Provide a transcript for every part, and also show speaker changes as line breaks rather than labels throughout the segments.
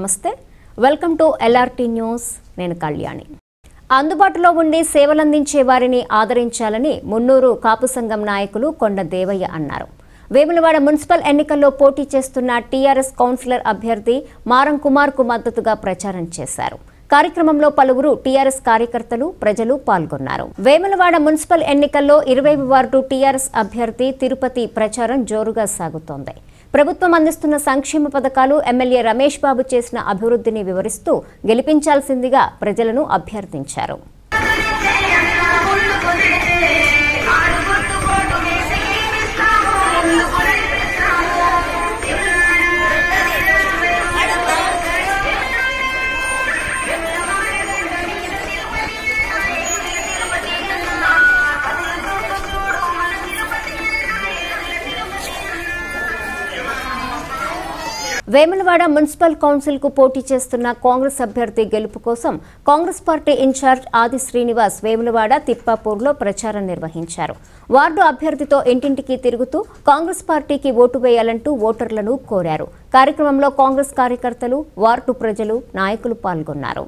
నమస్తే welcome to LRT news నేను కళ్యాణి అందుబాటులో ఉండి సేవలందించే వారిని ఆదరించాలని మున్నూరు కాపు సంఘం నాయకులు కొండ దేవయ్య అన్నారు వేములవాడ మున్సిపల్ ఎన్నికల్లో పోటీ చేస్తున్న టీఆర్ఎస్ కౌన్సిలర్ అభ్యర్థి మారం కుమార్ కు మద్దతుగా ప్రచారం చేశారు కార్యక్రమంలో పలువురు టీఆర్ఎస్ కార్యకర్తలు ప్రజలు పాల్గొన్నారు వేములవాడ మున్సిపల్ ఎన్నికల్లో ఇరవై వార్డు టీఆర్ఎస్ అభ్యర్థి తిరుపతి ప్రచారం జోరుగా సాగుతోంది ప్రభుత్వం అందిస్తున్న సంక్షేమ పథకాలు ఎమ్మెల్యే రమేష్ బాబు చేసిన అభివృద్ధిని వివరిస్తూ గెలిపించాల్సిందిగా ప్రజలను అభ్యర్థించారు వేములవాడ మున్సిపల్ కౌన్సిల్ కు పోటీ చేస్తున్న కాంగ్రెస్ అభ్యర్థి గెలుపు కోసం కాంగ్రెస్ పార్టీ ఇన్ఛార్జ్ ఆది శ్రీనివాస్ వేములవాడ తిప్పాపూర్లో ప్రచారం నిర్వహించారు వార్డు అభ్యర్థితో ఇంటింటికి తిరుగుతూ కాంగ్రెస్ పార్టీకి ఓటు వేయాలంటూ ఓటర్లను కోరారు కార్యక్రమంలో కాంగ్రెస్ కార్యకర్తలు వార్డు ప్రజలు నాయకులు పాల్గొన్నారు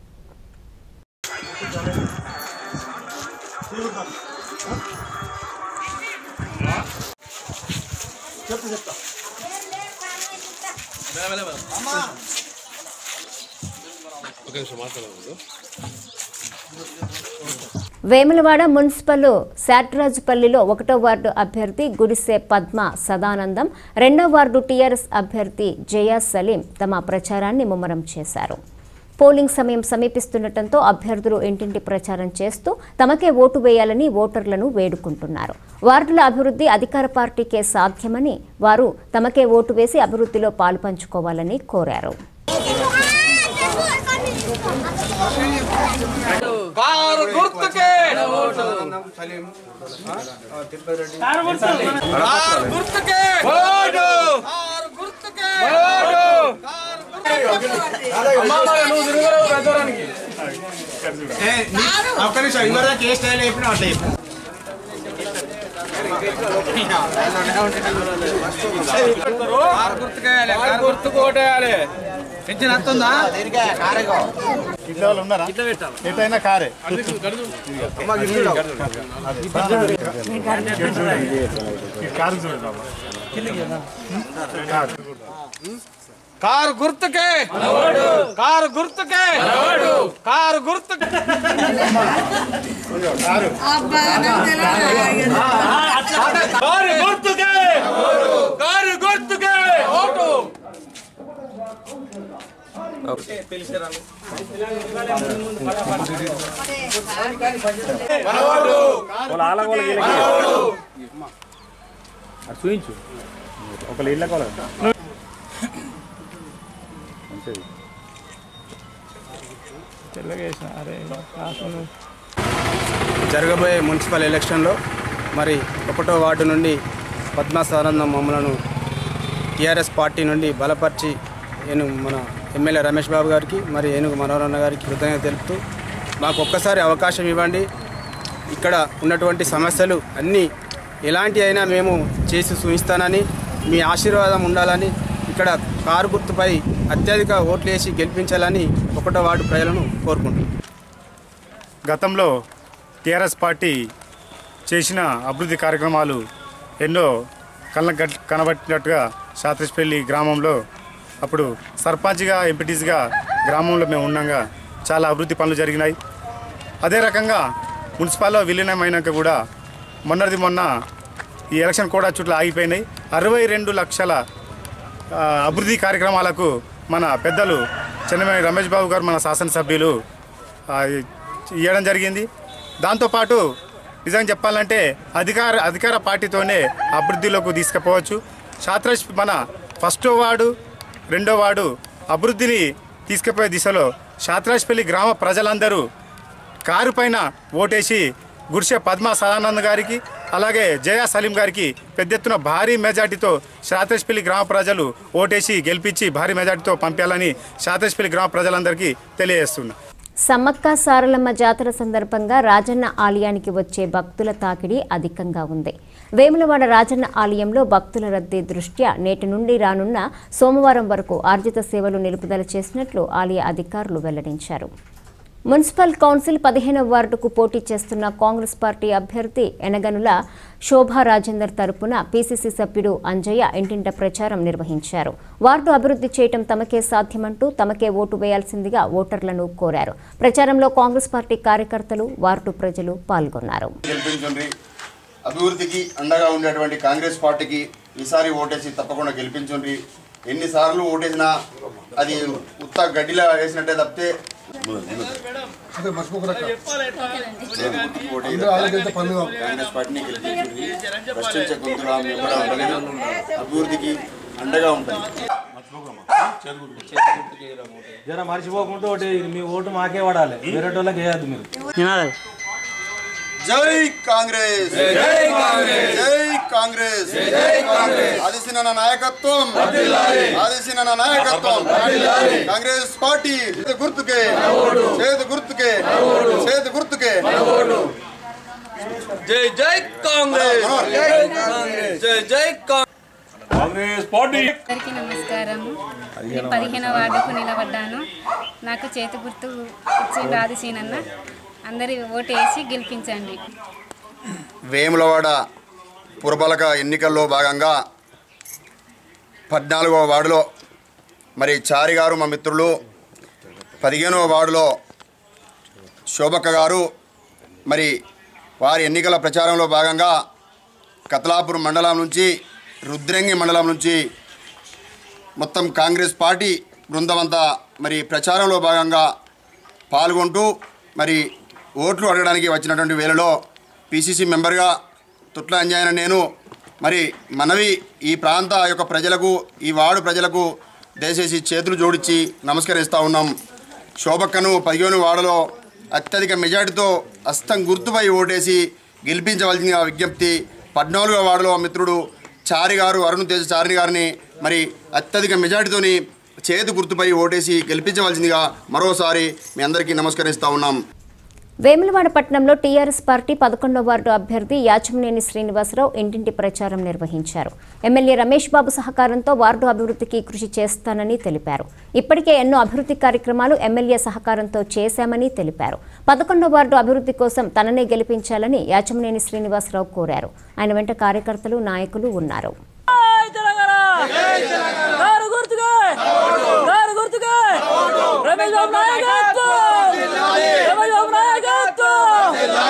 వేములవాడ మున్సిపల్ శాట్రాజుపల్లిలో ఒకటో వార్డు అభ్యర్థి గుడిసె పద్మ సదానందం రెండో వార్డు టీఆర్ఎస్ అభ్యర్థి జయా సలీం తమ ప్రచారాన్ని ముమ్మరం చేశారు పోలింగ్ సమయం సమీపిస్తుండటంతో అభ్యర్థులు ఇంటింటి ప్రచారం చేస్తూ తమకే ఓటు వేయాలని ఓటర్లను వేడుకుంటున్నారు వార్డుల అభివృద్ధి అధికార పార్టీకే సాధ్యమని వారు తమకే ఓటు వేసి అభివృద్ధిలో పాలుపంచుకోవాలని కోరారు
కారు గుర్తుకే కారు గుర్తుకే ఓటు కారు గుర్తుకే ఓటు
ఒక్క నిమిషం ఇవరకు ఏ స్టైల్ అయిపోయినా అట్లా చెప్పు.
కారు గుర్తుకేయాలి కారు గుర్తుకు ఓటేయాలి పెంచిన వస్తుందా
ఇట్లా వాళ్ళు ఉన్నారా ఎటైనా కారే ఈ కారు చూడండి బాబా. కారు.
కారు గుర్తుకే కారు గుర్తుకే కారు గుర్తుకే
కారు
కారు గుర్తుకే కారు గుర్తుకే ఓటు
చూయించు ఒక ఇళ్ళ కొల
జరగబోయే మున్సిపల్ ఎలక్షన్లో మరి ఒకటో వార్డు నుండి పద్మాసానందం మమ్మలను టీఆర్ఎస్ పార్టీ నుండి బలపరిచి ఏనుగు మన ఎమ్మెల్యే రమేష్ బాబు గారికి మరి ఏనుగు మనోరన్న గారికి కృతజ్ఞత తెలుపుతూ మాకు ఒక్కసారి అవకాశం ఇవ్వండి ఇక్కడ ఉన్నటువంటి సమస్యలు అన్నీ ఎలాంటి అయినా మేము చేసి చూపిస్తానని మీ ఆశీర్వాదం ఉండాలని ఇక్కడ కారు గుర్తుపై అత్యధిక ఓట్లు వేసి గెలిపించాలని ఒకటో వార్డు ప్రజలను కోరుకుంటున్నాం
గతంలో టీఆర్ఎస్ పార్టీ చేసిన అభివృద్ధి కార్యక్రమాలు ఎన్నో కళ్ళ కనబట్టినట్టుగా శాతృష్పల్లి గ్రామంలో అప్పుడు సర్పంచ్గా ఎంపీటీస్గా గ్రామంలో మేము ఉన్నాగా చాలా అభివృద్ధి పనులు జరిగినాయి అదే రకంగా మున్సిపాల్లో విలీనమైనాక కూడా మొన్నది మొన్న ఈ ఎలక్షన్ కూడా చుట్టూ ఆగిపోయినాయి అరవై రెండు లక్షల ఆ, అభివృద్ధి కార్యక్రమాలకు మన పెద్దలు చెన్నమనేని రమేష్ బాబు గారు మన శాసనసభ్యులు ఆ, ఇవ్వడం జరిగింది దాంతోపాటు నిజంగా చెప్పాలంటే అధికార అధికార పార్టీతోనే అభివృద్ధిలోకి తీసుకుపోవచ్చు శాత్రస్ మన ఫస్టో వార్డు రెండో వార్డు అభివృద్ధిని తీసుకుపోయే దిశలో శాత్రాజ్పల్లి గ్రామ ప్రజలందరూ కారు పైన ఓటేసి గుడిసె పద్మా సదానంద్ గారికి అలాగే జయా సలీం గారికి పెద్ద ఎత్తున భారీ మెజార్టీతో శాతేష్పల్లి గ్రామ ప్రజలు ఓటేసి గెలిపించి భారీ మెజార్టీతో పంపాలని శాతేష్పల్లి గ్రామ ప్రజలందరికీ తెలియజేస్తున్నా
సమ్మక్క సారలమ్మ జాతర సందర్భంగా రాజన్న ఆలయానికి వచ్చే భక్తుల తాకిడి అధికంగా ఉంది వేములవాడ రాజన్న ఆలయంలో భక్తుల రద్దీ దృష్ట్యా నేటి నుండి రానున్న సోమవారం వరకు ఆర్జిత సేవలు నిలుపుదల చేసినట్లు ఆలయ అధికారులు వెల్లడించారు మున్సిపల్ కౌన్సిల్ పదిహేనవ వార్డుకు పోటీ చేస్తున్న కాంగ్రెస్ పార్టీ అభ్యర్థి ఎనగనుల శోభా రాజేందర్ తరపున పీసీసీ సభ్యుడు అంజయ్య ఇంటింట ప్రచారం నిర్వహించారు వార్డు అభివృద్ధి చేయటం తమకే సాధ్యమంటూ తమకే ఓటు వేయాల్సిందిగా ఓటర్లను కోరారు ప్రచారంలో కాంగ్రెస్ పార్టీ కార్యకర్తలు వార్డు ప్రజలు పాల్గొన్నారు
గెలిపించండి అభివృద్ధికి అండగా ఉండేటువంటి కాంగ్రెస్ పార్టీకి ఈసారి ఓటేసి తప్పకుండా గెలిపించండి ఎన్నిసార్లు ఓటేసినా అది ఉత్త గడ్డిలా వేసినట్టే తప్పితే ఓటేయరు. కాంగ్రెస్ పార్టీని గెలిపించండి ప్రశ్నించే గొంతుగా మేము కూడా ఉండలేము. అభివృద్ధికి అండగా ఉంటుంది
జర మర్చిపోకుండా ఒకటి మీ ఓటు మాకే పడాలి వేరే వాళ్ళకి వేయద్దు మీరు
జై కాంగ్రెస్ జై కాంగ్రెస్ జై కాంగ్రెస్ జై కాంగ్రెస్ ఆదిసిన నాయకత్వం ఆదిసిన నాయకత్వం కాంగ్రెస్ పార్టీ చేతి గుర్తుకే చేతి గుర్తుకే చేతి గుర్తుకే
జై జై కాంగ్రెస్ జై జై కాంగ్రెస్ పార్టీ
అందరికీ నమస్కారము నేను పదిహేనవ వార్డుకు నిలబడ్డాను నాకు చేతి గుర్తు ఇచ్చి రాదిసీనన్న అందరి ఓటు వేసి గెలిపించండి
వేములవాడ పురపాలక ఎన్నికల్లో భాగంగా పద్నాలుగవ వార్డులో మరి చారి గారు మా మిత్రులు పదిహేనవ వార్డులో శోభక్క గారు మరి వారి ఎన్నికల ప్రచారంలో భాగంగా కతలాపూర్ మండలం నుంచి రుద్రంగి మండలం నుంచి మొత్తం కాంగ్రెస్ పార్టీ బృందం అంతా మరి ప్రచారంలో భాగంగా పాల్గొంటూ మరి ఓట్లు అడగడానికి వచ్చినటువంటి వేళలో పిసిసి మెంబర్గా తుట్ల అంజాయన నేను మరి మనవి ఈ ప్రాంత యొక్క ప్రజలకు ఈ వార్డు ప్రజలకు దయచేసి చేతులు జోడించి నమస్కరిస్తూ ఉన్నాం శోభక్కను పదిహేను వార్డులో అత్యధిక మెజార్టీతో అస్తం గుర్తుపై ఓటేసి గెలిపించవలసిందిగా విజ్ఞప్తి పద్నాలుగో వార్డులో మిత్రుడు చారి గారు అరుణ్ తేజ చారిని గారిని మరి అత్యధిక మెజార్టీతోని చేతి గుర్తుపై ఓటేసి గెలిపించవలసిందిగా మరోసారి మీ అందరికీ నమస్కరిస్తూ ఉన్నాం
వేములవాడ పట్టణంలో టీఆర్ఎస్ పార్టీ పదకొండవ వార్డు అభ్యర్థి యాచమనేని శ్రీనివాసరావు ఇంటింటి ప్రచారం నిర్వహించారు ఎమ్మెల్యే రమేష్ బాబు సహకారంతో వార్డు అభివృద్ధికి కృషి చేస్తానని తెలిపారు ఇప్పటికే ఎన్నో అభివృద్ధి కార్యక్రమాలు ఎమ్మెల్యే సహకారంతో చేశామని తెలిపారు పదకొండవ వార్డు అభివృద్ధి కోసం తననే గెలిపించాలని యాచమనేని శ్రీనివాసరావు కోరారు ఆయన వెంట కార్యకర్తలు నాయకులు ఉన్నారు
కారు గుర్తుగా కారు గుర్తుగా రమేష్ బాబు నాయకత్వం రమేష్ బాబు నాయకత్వం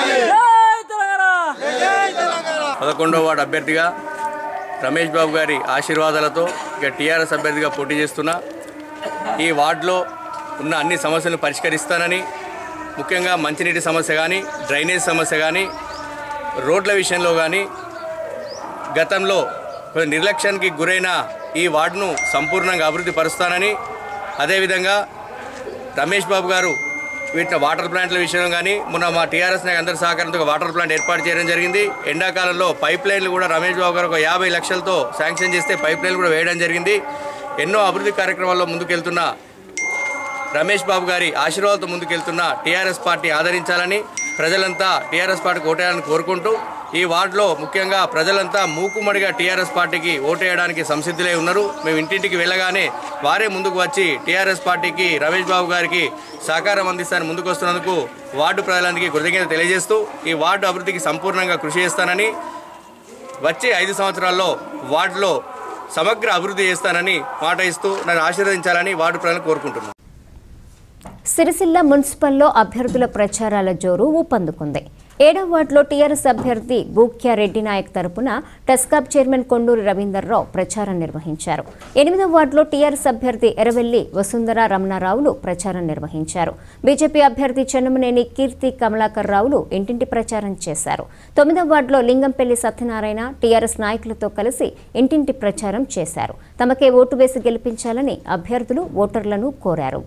జై తెలంగాణ
పదకొండవ వార్డు అభ్యర్థిగా రమేష్ బాబు గారి ఆశీర్వాదాలతో ఇక టీఆర్ఎస్ అభ్యర్థిగా పోటీ చేస్తున్నా ఈ వార్డులో ఉన్న అన్ని సమస్యలను పరిష్కరిస్తానని ముఖ్యంగా మంచినీటి సమస్య కానీ డ్రైనేజ్ సమస్య కానీ రోడ్ల విషయంలో కానీ గతంలో కొంచెం నిర్లక్ష్యానికి గురైన ఈ వార్డును సంపూర్ణంగా అభివృద్ధి పరుస్తానని అదేవిధంగా రమేష్ బాబు గారు వీటిని వాటర్ ప్లాంట్ల విషయంలో కానీ మొన్న మా టీఆర్ఎస్ నాయకు అందరి సహకారంతో ఒక వాటర్ ప్లాంట్ ఏర్పాటు చేయడం జరిగింది ఎండాకాలంలో పైప్ లైన్లు కూడా రమేష్ బాబు గారు ఒక యాభై లక్షలతో శాంక్షన్ చేస్తే పైప్ లైన్లు కూడా వేయడం జరిగింది ఎన్నో అభివృద్ధి కార్యక్రమాల్లో ముందుకెళ్తున్న రమేష్ బాబు గారి ఆశీర్వాదంతో ముందుకెళ్తున్న టీఆర్ఎస్ పార్టీ ఆదరించాలని ప్రజలంతా టీఆర్ఎస్ పార్టీకి ఓటేయాలని కోరుకుంటూ ఈ వార్డులో ముఖ్యంగా ప్రజలంతా మూకుమ్మడిగా టీఆర్ఎస్ పార్టీకి ఓటేయడానికి సంసిద్ధులై ఉన్నారు మేము ఇంటింటికి వెళ్ళగానే వారే ముందుకు వచ్చి టీఆర్ఎస్ పార్టీకి రమేష్ బాబు గారికి సహకారం అందిస్తానని ముందుకు వస్తున్నందుకు వార్డు ప్రజలందరికీ కృతజ్ఞత తెలియజేస్తూ ఈ వార్డు అభివృద్ధికి సంపూర్ణంగా కృషి చేస్తానని వచ్చే ఐదు సంవత్సరాల్లో వార్డులో సమగ్ర అభివృద్ధి చేస్తానని మాట ఇస్తూ నన్ను ఆశీర్వదించాలని వార్డు ప్రజలను కోరుకుంటున్నాను
సిరిసిల్ల మున్సిపల్లో అభ్యర్థుల ప్రచారాల జోరు ఊపందుకుంది ఏడవ వార్డులో టీఆర్ఎస్ అభ్యర్థి బూక్యా రెడ్డి నాయక్ తరపున టెస్కాప్ చైర్మన్ కొండూరి రవీందర్రావు ప్రచారం నిర్వహించారు ఎనిమిదవ వార్డులో టీఆర్ఎస్ అభ్యర్థి ఎర్రవెల్లి వసుంధర రమణారావులు ప్రచారం నిర్వహించారు బీజేపీ అభ్యర్థి చెన్నమనేని కీర్తి కమలాకర్ రావులు ఇంటింటి ప్రచారం చేశారు తొమ్మిదవ వార్డులో లింగంపల్లి సత్యనారాయణ టీఆర్ఎస్ నాయకులతో కలిసి ఇంటింటి ప్రచారం చేశారు తమకే ఓటు వేసి గెలిపించాలని అభ్యర్థులు ఓటర్లను కోరారు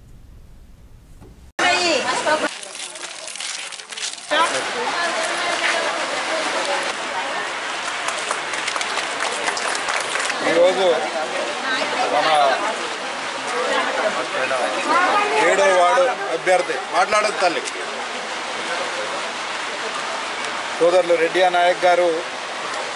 ఈరోజు మన ఏడో వార్డు అభ్యర్థి మాట్లాడదు తల్లి సోదరులు రెడ్డి నాయక్ గారు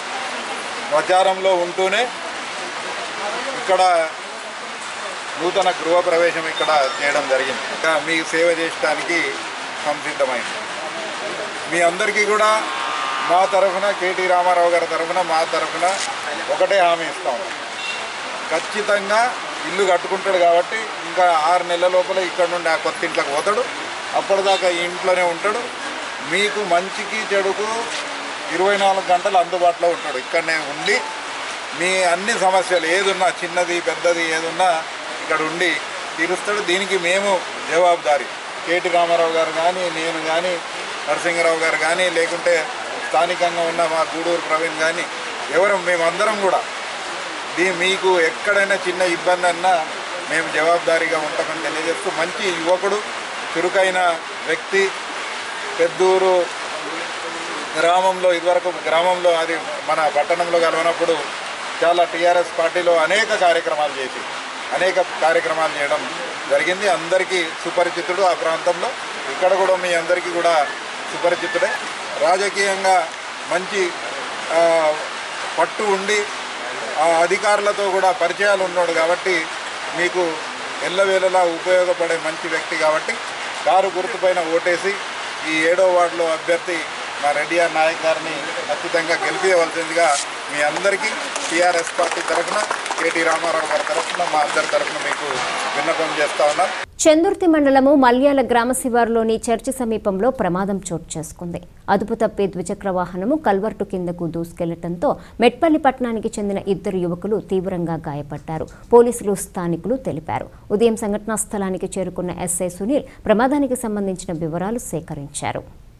ప్రచారంలో ఉంటూనే ఇక్కడ నూతన గృహ ప్రవేశం ఇక్కడ చేయడం జరిగింది ఇంకా మీకు సేవ చేయడానికి సంసిద్ధమైంది మీ అందరికీ కూడా మా తరఫున కేటీ రామారావు గారి తరఫున మా తరఫున ఒకటే హామీ ఇస్తాము ఖచ్చితంగా ఇల్లు కట్టుకుంటాడు కాబట్టి ఇంకా ఆరు నెలల లోపల ఇక్కడ నుండి ఆ కొత్త ఇంట్లోకి పోతాడు అప్పటిదాకా ఈ ఇంట్లోనే ఉంటాడు మీకు మంచికి చెడుకు ఇరవై నాలుగు గంటలు అందుబాటులో ఉంటాడు ఇక్కడనే ఉండి మీ అన్ని సమస్యలు ఏదున్నా చిన్నది పెద్దది ఏదున్నా ఇక్కడ ఉండి తీరుస్తాడు దీనికి మేము జవాబుదారి కేటీ రామారావు గారు కానీ నేను కానీ నరసింహరావు గారు కానీ లేకుంటే స్థానికంగా ఉన్న మా గూడూరు ప్రవీణ్ కానీ ఎవరు మేమందరం కూడా దీ మీకు ఎక్కడైనా చిన్న ఇబ్బంది అన్నా మేము జవాబుదారీగా ఉంటామని తెలియజేస్తూ మంచి యువకుడు చురుకైన వ్యక్తి పెద్దూరు గ్రామంలో ఇదివరకు గ్రామంలో అది మన పట్టణంలో కలవనప్పుడు చాలా టీఆర్ఎస్ పార్టీలో అనేక కార్యక్రమాలు చేసి అనేక కార్యక్రమాలు చేయడం జరిగింది అందరికీ సుపరిచితుడు ఆ ప్రాంతంలో ఇక్కడ కూడా మీ అందరికీ కూడా సుపరిచితుడే రాజకీయంగా మంచి ఆ, పట్టు ఉండి ఆ అధికారులతో కూడా పరిచయాలు ఉన్నాడు కాబట్టి మీకు ఎల్లవేళలా ఉపయోగపడే మంచి వ్యక్తి కాబట్టి కారు గుర్తుపైన ఓటేసి ఈ ఏడో వార్డులో అభ్యర్థి మా రెడ్డిఆర్ నాయక్ గారిని ఖచ్చితంగా గెలిపించవలసిందిగా మీ అందరికీ టీఆర్ఎస్ పార్టీ తరఫున కేటీ రామారావు గారి తరఫున మా అందరి తరఫున మీకు విన్నపం చేస్తా ఉన్నాం
చందుర్తి మండలము మల్యాల గ్రామ శివారులోని చర్చి సమీపంలో ప్రమాదం చోటు చేసుకుంది అదుపు తప్పి ద్విచక్ర వాహనము కల్వర్టు కిందకు దూసుకెళ్లటంతో మెట్పల్లి పట్టణానికి చెందిన ఇద్దరు యువకులు తీవ్రంగా గాయపడ్డారు పోలీసులు స్థానికులు తెలిపారు ఉదయం సంఘటనా స్థలానికి చేరుకున్న ఎస్ఐ సునీల్ ప్రమాదానికి సంబంధించిన వివరాలు సేకరించారు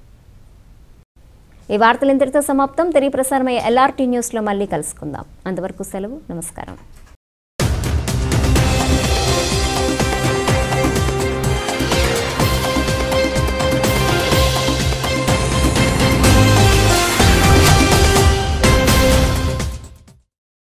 ఈ వార్తలు ఇంతటితో సమాప్తం తిరిగి ప్రసారమయ్యే ఎల్ఆర్టీ న్యూస్లో మళ్ళీ కలుసుకుందాం అంతవరకు సెలవు నమస్కారం